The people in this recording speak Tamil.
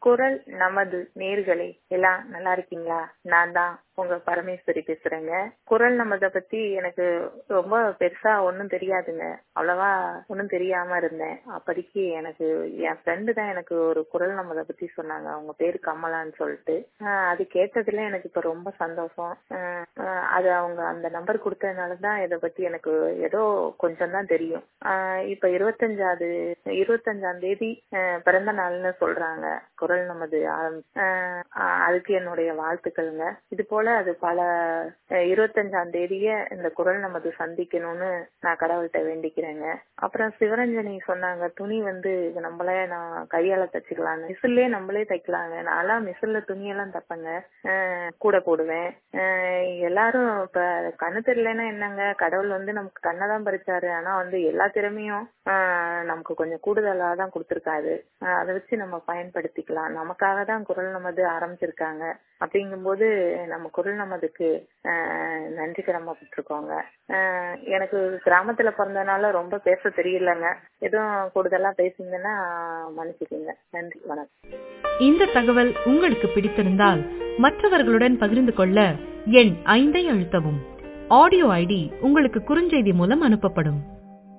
குரல் நமது நேர்களே எல்லாம் நல்லா இருக்கீங்களா நான் தான் உங்க பரமேஸ்வரி பேசுறேங்க குரல் நமத பத்தி எனக்கு ரொம்ப பெருசா ஒன்னும் தெரியாதுங்க அவ்வளவா ஒன்னும் தெரியாம இருந்தேன் அப்போதைக்கு எனக்கு என் ஃப்ரெண்டு தான் எனக்கு ஒரு குரல் நமத பத்தி சொன்னாங்க அவங்க பேரு கமலான்னு சொல்லிட்டு ஆஹ் அது கேட்டதுல எனக்கு இப்ப ரொம்ப சந்தோஷம் ஆஹ் ஆஹ் அது அவங்க அந்த நம்பர் கொடுத்ததுனால தான் இதை பத்தி எனக்கு ஏதோ கொஞ்சம் தான் தெரியும் ஆஹ் இப்ப இருபத்தஞ்சாவது இருபத்தஞ்சாம் தேதி ஆஹ் பிறந்த நாள்னு சொல்றாங்க குரல் நமது ஆரம்- ஆஹ் ஆஹ் அதுக்கு என்னுடைய வாழ்த்துக்கள்ங்க இது போல அது பல அஹ் இருபத்தஞ்சாம் தேதிய இந்த குரல் நமது சந்திக்கணும்னு நான் கடவுள்கிட்ட வேண்டிக்கிறேங்க அப்புறம் சிவரஞ்சனி சொன்னாங்க துணி வந்து இது நம்மளே நான் கையால தச்சுக்கலாம்னு மிஷின்லயே நம்மளே தைக்கலாங்க நான்லாம் மிஷின்ல துணியெல்லாம் தைப்பேங்க அஹ் கூட போடுவேன் அஹ் எல்லாரும் இப்ப கண்ணு தெரியலன்னா என்னங்க கடவுள் வந்து நமக்கு கண்ணை தான் பறிச்சாரு ஆனா வந்து எல்லா திறமையும் ஆஹ் நமக்கு கொஞ்சம் கூடுதலா தான் கொடுத்திருக்காரு ஆஹ் அதை வச்சு நம்ம பயன்படுத்திக்கலாம் நமக்காக தான் குரல் நமது ஆரம்பிச்சிருக்காங்க அப்படிங்கும்போது நம்ம குரல் நமதுக்கு ஆஹ் நன்றி கடமைப்பட்டிருக்கோங்க ஆஹ் எனக்கு கிராமத்துல பிறந்தனால ரொம்ப பேச தெரியலங்க எதுவும் கூடுதலா பேசிங்கன்னா மன்னிச்சுக்கோங்க நன்றி வணக்கம் இந்த தகவல் உங்களுக்கு பிடித்திருந்தால் மற்றவர்களுடன் பகிர்ந்து கொள்ள எண் ஐந்தை அழுத்தவும் ஆடியோ ஐடி உங்களுக்கு குறுஞ்செய்தி மூலம் அனுப்பப்படும்